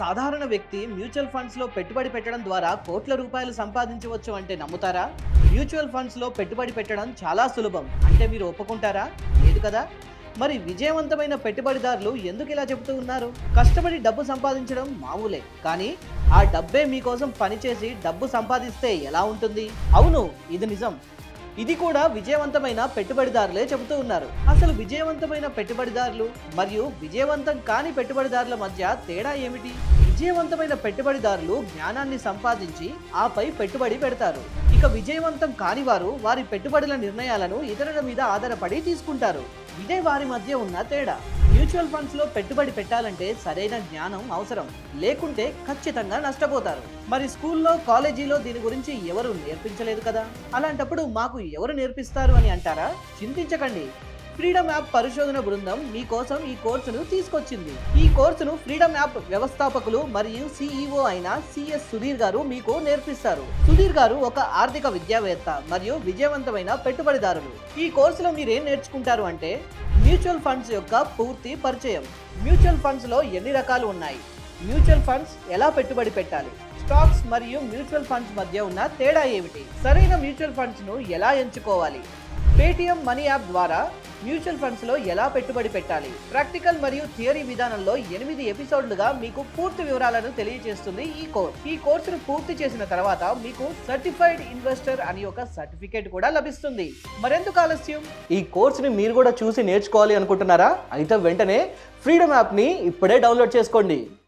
సాధారణ వ్యక్తి mutual funds లో పెట్టుబడి పెట్టడం ద్వారా కోట్ల రూపాయలు సంపాదించవచ్చు అంటే నమ్ముతారా మ్యూచువల్ ఫండ్స్ లో పెట్టుబడి పెట్టడం చాలా సులభం అంటే మీరు ఒప్పుకుంటారా లేదు కదా మరి విజయవంతమైన పెట్టుబడిదారులు ఎందుకు ఇలా చెబుతూ ఉన్నారు కష్టపడి డబ్బు సంపాదించడం మామూలే కానీ ఆ డబ్బే మీకోసం పనిచేసి డబ్బు సంపాదిస్తే ఎలా ఉంటుంది అవును ఇది నిజం ఇది కూడా విజయవంతమైన పెట్టుబడిదారులే చెబుతూ ఉన్నారు అసలు విజయవంతమైన పెట్టుబడిదారులు మరియు విజయవంతం కాని పెట్టుబడిదారుల మధ్య తేడా ఏమిటి విజయవంతమైన పెట్టుబడిదారులు జ్ఞానాన్ని సంపాదించి ఆపై పెట్టుబడి పెడతారు ఇక విజయవంతం కాని వారు వారి పెట్టుబడుల నిర్ణయాలను ఇతరుల మీద ఆధారపడి తీసుకుంటారు ఇదే వారి మధ్య ఉన్న తేడా మ్యూచువల్ ఫండ్స్ లో పెట్టుబడి పెట్టాలంటే సరైన జ్ఞానం అవసరం లేకుంటే ఖచ్చితంగా నష్టపోతారు మరి స్కూల్లో కాలేజీలో దీని గురించి ఎవరు నేర్పించలేదు కదా అలాంటప్పుడు మాకు ఎవరు నేర్పిస్తారు అని అంటారా చింతించకండి ఫ్రీడమ్ యాప్ పరిశోధన బృందం మీకోసం ఈ కోర్సును తీసుకొచ్చింది ఈ కోర్సును ఫ్రీడమ్ యాప్ వ్యవస్థాపకులు మరియు సిఇఓ అయిన సిఎస్ సుధీర్ గారు మీకు నేర్పిస్తారు సుధీర్ గారు ఒక ఆర్థిక విద్యావేత్త మరియు విజయవంతమైన పెట్టుబడిదారులు ఈ కోర్సులో మీరు ఏం నేర్చుకుంటారు అంటే మ్యూచువల్ ఫండ్స్ యొక్క పూర్తి పరిచయం మ్యూచువల్ ఫండ్స్ లో ఎన్ని రకాలు ఉన్నాయి మ్యూచువల్ ఫండ్స్ ఎలా పెట్టుబడి పెట్టాలి స్టాక్స్ మరియు మ్యూచువల్ ఫండ్స్ మధ్య ఉన్న తేడా ఏమిటి సరైన మ్యూచువల్ ఫండ్స్ ను ఎలా ఎంచుకోవాలి పేటిఎం మనీ యాప్ ద్వారా మ్యూచువల్ ఫండ్స్ లో ఎలా పెట్టుబడి పెట్టాలి ప్రాక్టికల్ మరియు థియరీ విధానంలో ఎనిమిది ఎపిసోడ్లుగా మీకు పూర్తి వివరాలను తెలియజేస్తుంది ఈ కోర్స్ ఈ కోర్సును పూర్తి చేసిన తర్వాత మీకు సర్టిఫైడ్ ఇన్వెస్టర్ అని ఒక సర్టిఫికేట్ కూడా లభిస్తుంది మరెందుకు ఆలస్యం ఈ కోర్సుని మీరు కూడా చూసి నేర్చుకోవాలి అనుకుంటున్నారా అయితే వెంటనే ఫ్రీడమ్ యాప్ ని ఇప్పుడే డౌన్లోడ్ చేసుకోండి